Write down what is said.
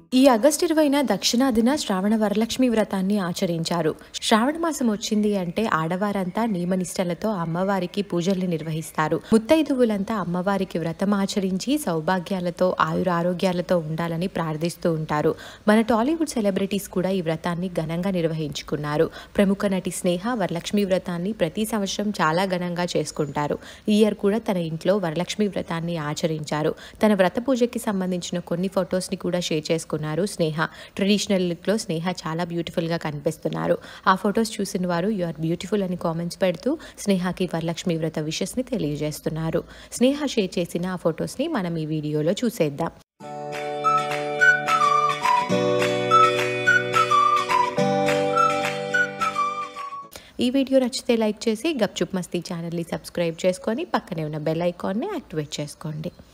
ఈ ఆగస్టు ఇరవైన దక్షిణాదిన శ్రావణ వరలక్ష్మి వ్రతాన్ని ఆచరించారు శ్రావణ మాసం వచ్చింది అంటే ఆడవారంతా నియమనిష్టలతో అమ్మవారికి పూజల్ని నిర్వహిస్తారు ముత్తైదువులంతా అమ్మవారికి వ్రతం ఆచరించి సౌభాగ్యాలతో ఆయురారోగ్యాలతో ఉండాలని ప్రార్థిస్తూ ఉంటారు మన టాలీవుడ్ సెలబ్రిటీస్ కూడా ఈ వ్రతాన్ని ఘనంగా నిర్వహించుకున్నారు ప్రముఖ నటి స్నేహ వరలక్ష్మి వ్రతాన్ని ప్రతి సంవత్సరం చాలా ఘనంగా చేసుకుంటారు ఈ ఇయర్ కూడా తన ఇంట్లో వరలక్ష్మి వ్రతాన్ని ఆచరించారు తన వ్రత పూజకి సంబంధించిన కొన్ని ఫొటోస్ని కూడా షేర్ చేసుకున్నారు స్నేహ ట్రెడిషనల్ లుక్లో స్నేహ చాలా బ్యూటిఫుల్గా కనిపిస్తున్నారు ఆ ఫొటోస్ చూసిన వారు యు ఆర్ బ్యూటిఫుల్ అని కామెంట్స్ పెడుతూ స్నేహకి వరలక్ష్మి వ్రత విషెస్ని తెలియజేస్తున్నారు స్నేహ షేర్ చేసిన ఆ ఫొటోస్ని మనం ఈ వీడియోలో చూసేద్దాం ఈ వీడియో నచ్చితే లైక్ చేసి గప్చుప్ మస్తీ ఛానల్ని సబ్స్క్రైబ్ చేసుకొని పక్కనే ఉన్న బెల్ ఐకాన్ని యాక్టివేట్ చేసుకోండి